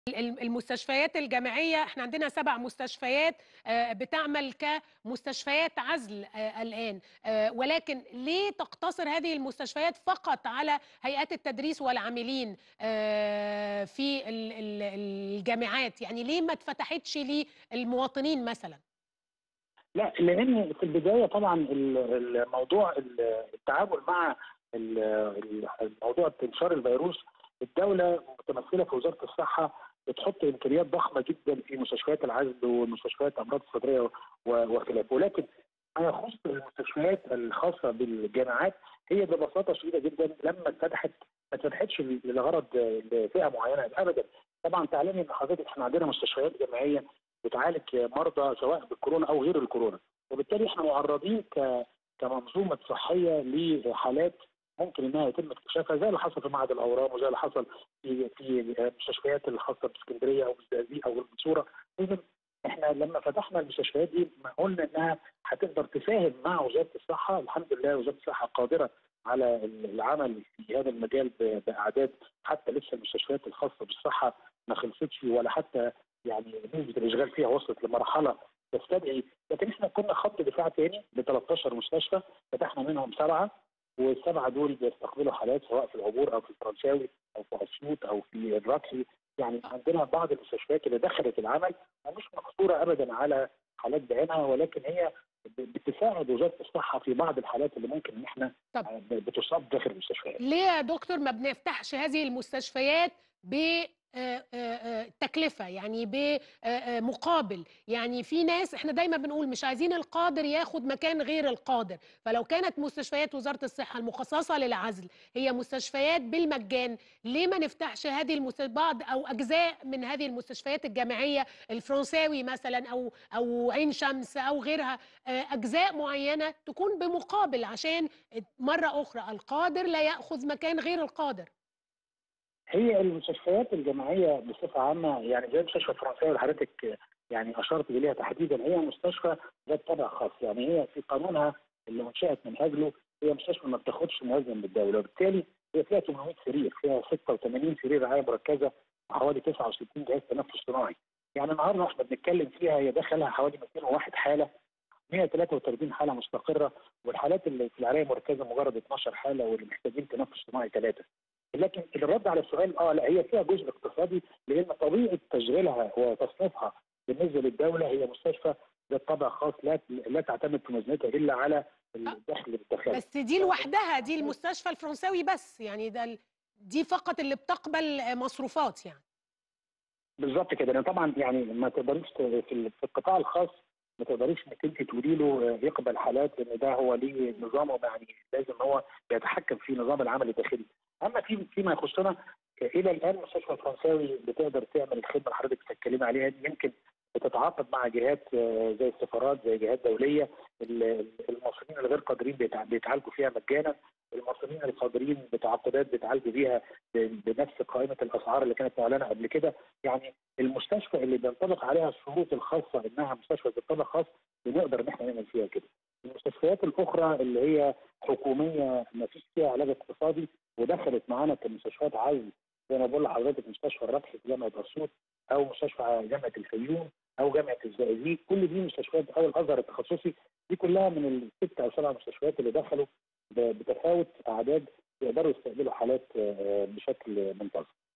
المستشفيات الجامعية احنا عندنا سبع مستشفيات بتعمل كمستشفيات عزل الآن ولكن ليه تقتصر هذه المستشفيات فقط على هيئات التدريس والعاملين في الجامعات يعني ليه ما اتفتحتش للمواطنين مثلا لا لان في البدايه طبعا الموضوع التعامل مع الموضوع انتشار الفيروس الدوله متمثله في وزاره الصحه بتحط امكانيات ضخمه جدا في مستشفيات العزل ومستشفيات الامراض الصدريه وخلافه ولكن ما يخص المستشفيات الخاصه بالجامعات هي ببساطه شديده جدا لما اتفتحت ما اتفتحتش لغرض لفئه معينه ابدا طبعا تعلمي ان حضرتك احنا عندنا مستشفيات جامعيه بتعالج مرضى سواء بالكورونا او غير الكورونا وبالتالي احنا معرضين كمنظومه صحيه لحالات ممكن انها يتم اكتشافها زي اللي حصل في معهد الاورام وزي اللي حصل في في المستشفيات الخاصه باسكندريه او بالزقازيق او المنصوره اذا احنا لما فتحنا المستشفيات دي قلنا انها هتقدر تساهم مع وزاره الصحه الحمد لله وزاره الصحه قادره على العمل في هذا المجال باعداد حتى لسه المستشفيات الخاصه بالصحه ما خلصتش ولا حتى يعني نسبه الاشغال فيها وصلت لمرحله تستدعي لكن احنا كنا خط دفاع ثاني ب 13 مستشفى فتحنا منهم سبعه والسبعه دول بيستقبلوا حالات سواء في العبور او في الفرنساوي او في اسيوط او في الركحي يعني عندنا بعض المستشفيات اللي دخلت العمل ومش مقصوره ابدا على حالات بعينها ولكن هي بتساعد وزاره الصحه في بعض الحالات اللي ممكن ان احنا طب. بتصاب داخل المستشفيات. ليه يا دكتور ما بنفتحش هذه المستشفيات ب تكلفة يعني بمقابل يعني في ناس احنا دايما بنقول مش عايزين القادر ياخد مكان غير القادر فلو كانت مستشفيات وزارة الصحة المخصصة للعزل هي مستشفيات بالمجان ليه ما نفتحش هذه المستشفيات بعض او اجزاء من هذه المستشفيات الجامعية الفرنساوي مثلا او او عين شمس او غيرها اجزاء معينة تكون بمقابل عشان مرة اخرى القادر لا ياخذ مكان غير القادر هي المستشفيات الجامعيه بصفه عامه يعني زي المستشفى الفرنسيه اللي حضرتك يعني اشرت اليها تحديدا هي مستشفى ذات طابع خاص يعني هي في قانونها اللي انشات من اجله هي مستشفى ما بتاخدش موازن من الدوله وبالتالي هي فيها 800 سرير فيها 86 سرير رعايه مركزه وحوالي 69 جهاز تنفس صناعي يعني النهارده احنا بنتكلم فيها هي دخلها حوالي 201 حاله 133 حاله مستقره والحالات اللي في العنايه المركزه مجرد 12 حاله واللي محتاجين تنفس صناعي ثلاثه لكن الرد على السؤال اه لا هي فيها جزء اقتصادي لان طبيعه تشغيلها وتصنيفها بالنسبه للدوله هي مستشفى ذات طابع خاص لا لا تعتمد في ميزانيتها الا على الدخل الداخلي بس دي لوحدها دي المستشفى الفرنساوي بس يعني ده دي فقط اللي بتقبل مصروفات يعني بالظبط كده لان طبعا يعني ما تقدريش في القطاع الخاص ما تقدريش انك انت تقولي له يقبل حالات لان ده هو ليه نظامه يعني لازم هو يتحكم في نظام العمل الداخلي اما في فيما يخصنا الى الان المستشفى الفرنساوي بتقدر تعمل الخدمه اللي حضرتك بتتكلمي عليها دي يمكن بتتعاقد مع جهات زي السفارات زي جهات دوليه المصريين الغير قادرين بيتعالجوا فيها مجانا المصريين القادرين بتعاقدات بيتعالجوا بيها بنفس قائمه الاسعار اللي كانت معلنه قبل كده يعني المستشفى اللي بينطبق عليها الشروط الخاصه انها مستشفى ذات طابع خاص بنقدر ان احنا نعمل فيها كده المستشفيات الاخرى اللي هي حكوميه ما فيش فيها علاج اقتصادي ودخلت معانا كمستشفيات عزل زي ما بقول لحضرتك مستشفى الربح في جامعه اسيوط او مستشفى جامعه الفيوم او جامعه الزقازيق كل دي مستشفيات او الازهر التخصصي دي كلها من الست او سبع مستشفيات اللي دخلوا بتفاوت اعداد يقدروا يستقبلوا حالات بشكل منتظم